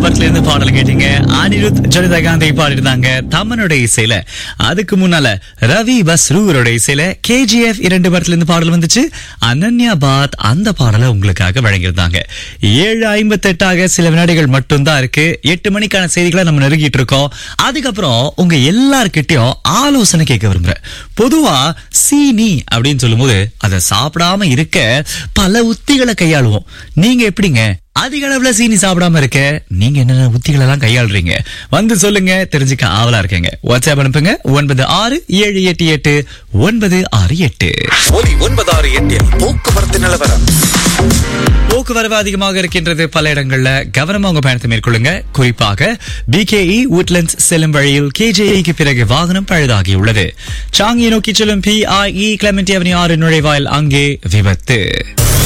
படத்துல இருந்து பாடல் கேட்டீங்க அனிருத் ஜனிதா காந்தி பாடிருந்தாங்க தமனுடைய இசையில அதுக்கு முன்னால ரவி பஸ்ரூரோட இசையில கேஜிஎஃப் இரண்டு படத்துல இருந்து பாடல் வந்துச்சு அனன்யா பாத் அந்த பாடலை உங்களுக்காக வழங்கியிருந்தாங்க ஏழு ஐம்பத்தெட்டாக சில வினாடிகள் மட்டும்தான் இருக்கு எட்டு மணிக்கான செய்திகளை நம்ம நெருங்கிட்டு இருக்கோம் அதுக்கப்புறம் உங்க எல்லார்கிட்டயும் ஆலோசனை கேட்க விரும்புறேன் பொதுவா சீனி அப்படின்னு சொல்லும்போது அதை சாப்பிடாம இருக்க பல உத்திகளை கையாளுவோம் நீங்க எப்படிங்க அதிக அளவுல சீனி சாப்பிடாம இருக்க நீங்க என்னென்ன உத்திகள் எல்லாம் கையாளுறீங்க வந்து சொல்லுங்க தெரிஞ்சுக்க ஆவலா இருக்கீங்க வாட்ஸ்அப் அனுப்புங்க ஒன்பது ஆறு ஏழு எட்டு எட்டு ஒன்பது ஆறு எட்டு ஒலி ஒன்பதாறு எட்டில் போக்குவரத்து நிலவரம் போக்குவரவு அதிகமாக இருக்கின்றது பல இடங்கள்ல கவனமா உங்க பயணத்தை மேற்கொள்ளுங்க குறிப்பாக பிகேஇ உட்லண்ட்ஸ் செல்லும் வழியில் கேஜேஇக்கு பிறகு வாகனம் பழுதாகியுள்ளது சாங்கியை நோக்கி செல்லும் பிஐஇ கிளமெண்டி அவனி ஆறு நுழைவாயில் அங்கே விபத்து